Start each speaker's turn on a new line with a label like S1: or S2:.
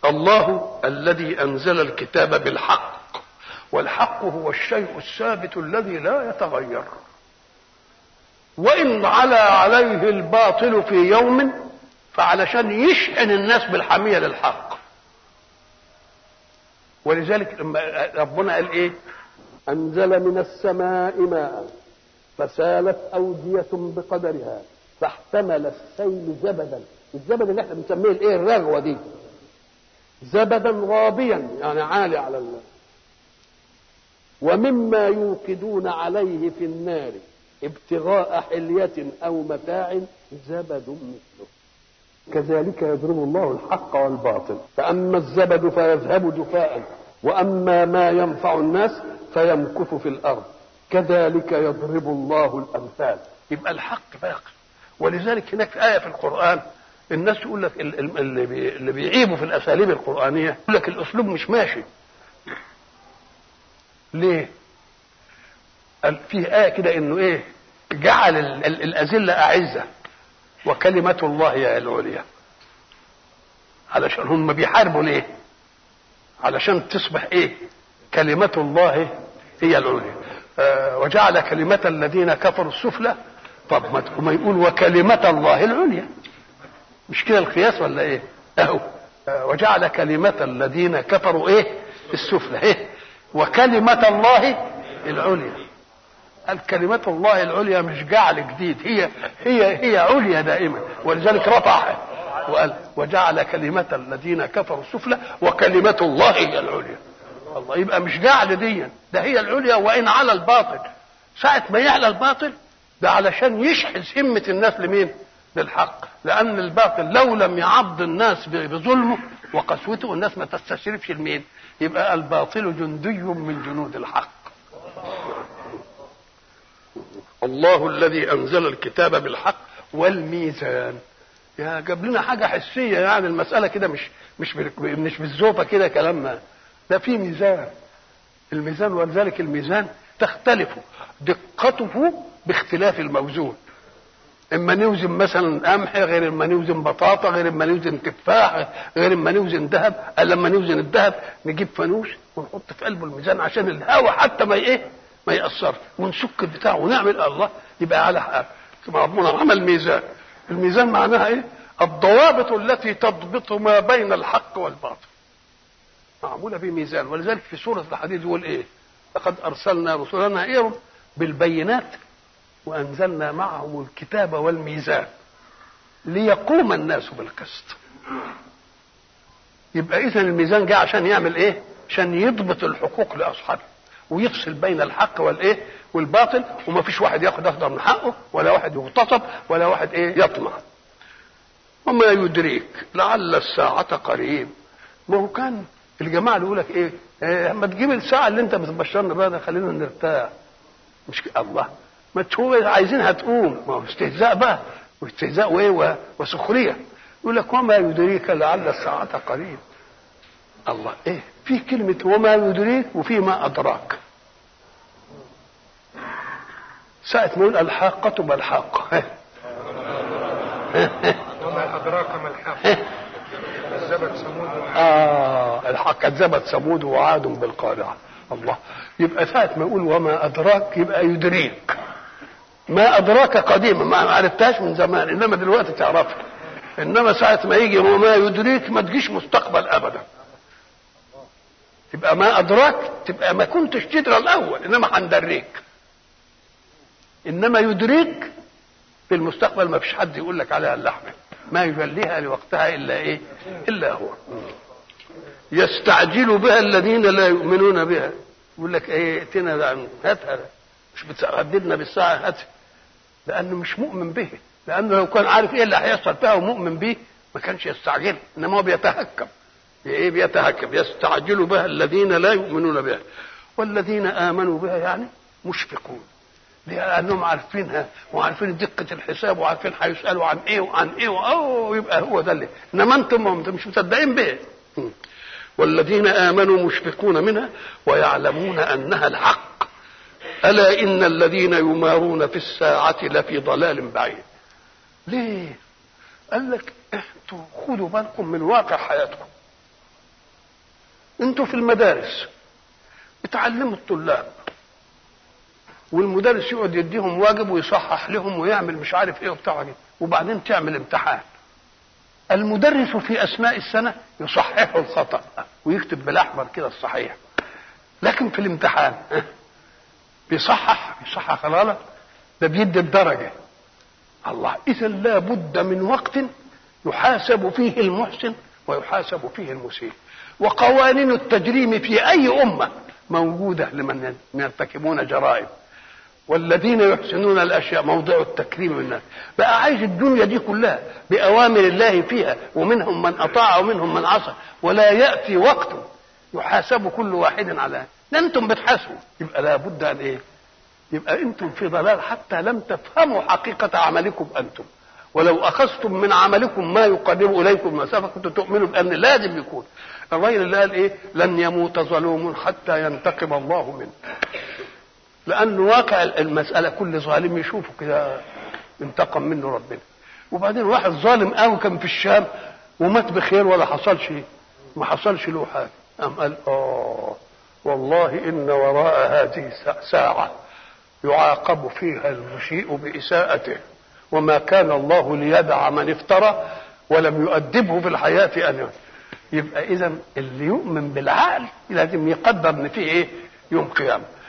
S1: الله الذي انزل الكتاب بالحق والحق هو الشيء الثابت الذي لا يتغير وان علا عليه الباطل في يوم فعلشان يشحن الناس بالحميه للحق ولذلك لما ربنا قال ايه انزل من السماء ماء فسالت اوديه بقدرها فاحتمل السيل زبدا الزبد اللي احنا بنسميه الايه الرغوه دي زبدا غابيا يعني عالي على الله ومما يوقدون عليه في النار ابتغاء حلية أو متاع زبد مثله كذلك يضرب الله الحق والباطل فأما الزبد فيذهب جفاء وأما ما ينفع الناس فيمكث في الأرض كذلك يضرب الله الأمثال يبقى الحق باقي ولذلك هناك آية في القرآن الناس تقول لك اللي اللي بيعيبوا في الأساليب القرآنية يقول لك الأسلوب مش ماشي ليه؟ في آية كده إنه إيه؟ جعل الأذلة أعزة وكلمة الله هي العليا علشان هم بيحاربوا ليه؟ علشان تصبح إيه؟ كلمة الله هي العليا آه وجعل كلمة الذين كفروا السفلى طب ما يقول وكلمة الله العليا مش كده القياس ولا ايه؟ اهو آه وجعل كلمة الذين كفروا ايه؟ السفلى ايه؟ وكلمة الله العليا قال كلمة الله العليا مش جعل جديد هي هي هي عليا دائما ولذلك رفعها وقال وجعل كلمة الذين كفروا السفلى وكلمة الله هي العليا الله يبقى مش جعل دي ده هي العليا وإن على الباطل ساعة ما يعلى الباطل ده علشان يشحذ همة الناس لمين؟ للحق لأن الباطل لو لم يعض الناس بظلمه وقسوته الناس ما تستشرفش لمين؟ يبقى الباطل جندي من جنود الحق الله الذي انزل الكتاب بالحق والميزان يا جاب لنا حاجه حسيه يعني المساله كده مش مش مش بالزوفه كده كلام ما ده في ميزان الميزان ولذلك الميزان تختلف دقته باختلاف الموزون اما نوزن مثلا قمح غير اما نوزن بطاطا غير اما نوزن تفاح غير اما نوزن ذهب قال لما نوزن الذهب نجيب فانوس ونحط في قلبه الميزان عشان الهواء حتى ما ايه ما يأثرش ونسك البتاع ونعمل الله يبقى على حق ربنا عمل ميزان الميزان معناها ايه الضوابط التي تضبط ما بين الحق والباطل معموله بميزان ولذلك في سوره الحديد يقول ايه لقد ارسلنا رسلنا ايه بالبينات وانزلنا معهم الكتاب والميزان ليقوم الناس بالقسط يبقى اذا الميزان جاء عشان يعمل ايه عشان يضبط الحقوق لاصحابه ويفصل بين الحق والايه والباطل وما فيش واحد ياخد اخضر من حقه ولا واحد يغتصب ولا واحد ايه يطمع وما يدريك لعل الساعة قريب ما هو كان الجماعة اللي يقول لك ايه, إيه ما تجيب الساعة اللي انت بتبشرنا بها خلينا نرتاح مش الله ما تشوف عايزينها تقوم ما هو استهزاء بقى واستهزاء وايه وسخرية يقول لك وما يدريك لعل الساعة قريب الله ايه في كلمة وما يدريك وفي ما أدراك ساعة ما يقول الحاقة ما الحاقة
S2: وما أدراك ما الحاقة كذبت ثمود
S1: آه الحق كذبت ثمود وعاد بالقارعة الله يبقى ساعة ما يقول وما أدراك يبقى يدريك ما أدراك قديما ما عرفتهاش من زمان إنما دلوقتي تعرفها إنما ساعة ما يجي وما يدريك ما تجيش مستقبل أبدا تبقى ما أدراك تبقى ما كنتش تدرى الأول إنما هندريك إنما يدريك في المستقبل ما فيش حد يقول لك عليها اللحمة ما يجليها لوقتها إلا إيه إلا هو يستعجل بها الذين لا يؤمنون بها يقول لك ايه ائتنا هاتها مش بتهددنا بالساعه هاتها لانه مش مؤمن به لانه لو كان عارف ايه اللي هيحصل فيها ومؤمن به ما كانش يستعجل انما هو بيتهكم ايه بيتهكم يستعجل بها الذين لا يؤمنون بها والذين امنوا بها يعني مشفقون لانهم عارفينها وعارفين دقه الحساب وعارفين هيسالوا عن ايه وعن ايه اوه يبقى هو ده اللي انما انتم مش مصدقين به والذين امنوا مشفقون منها ويعلمون انها الحق الا ان الذين يمارون في الساعه لفي ضلال بعيد ليه قال لك انتوا خدوا بالكم من واقع حياتكم انتوا في المدارس اتعلموا الطلاب والمدرس يقعد يديهم واجب ويصحح لهم ويعمل مش عارف ايه وبتاع وبعدين تعمل امتحان المدرس في اثناء السنه يصحح الخطا ويكتب بالاحمر كده الصحيح لكن في الامتحان بيصحح بيصحح غلط ده بيدي الدرجه الله اذا لا بد من وقت يحاسب فيه المحسن ويحاسب فيه المسيء وقوانين التجريم في اي امه موجوده لمن يرتكبون جرائم والذين يحسنون الاشياء موضع التكريم من الناس بقى عايش الدنيا دي كلها باوامر الله فيها ومنهم من اطاع ومنهم من عصى ولا ياتي وقت يحاسب كل واحد على ده انتم بتحاسبوا يبقى لابد ان ايه يبقى انتم في ضلال حتى لم تفهموا حقيقه عملكم انتم ولو اخذتم من عملكم ما يقرب اليكم مسافه كنتم تؤمنوا بان لازم يكون الراجل اللي قال ايه لن يموت ظلوم حتى ينتقم الله منه لأن واقع المسألة كل ظالم يشوفه كده انتقم منه ربنا وبعدين واحد ظالم قوي كان في الشام ومات بخير ولا حصل شيء ما حصلش له حاجة قام قال آه والله إن وراء هذه ساعة يعاقب فيها المسيء بإساءته وما كان الله ليدع من افترى ولم يؤدبه في الحياة أن يبقى إذا اللي يؤمن بالعقل لازم يقدر إن فيه إيه يوم قيامة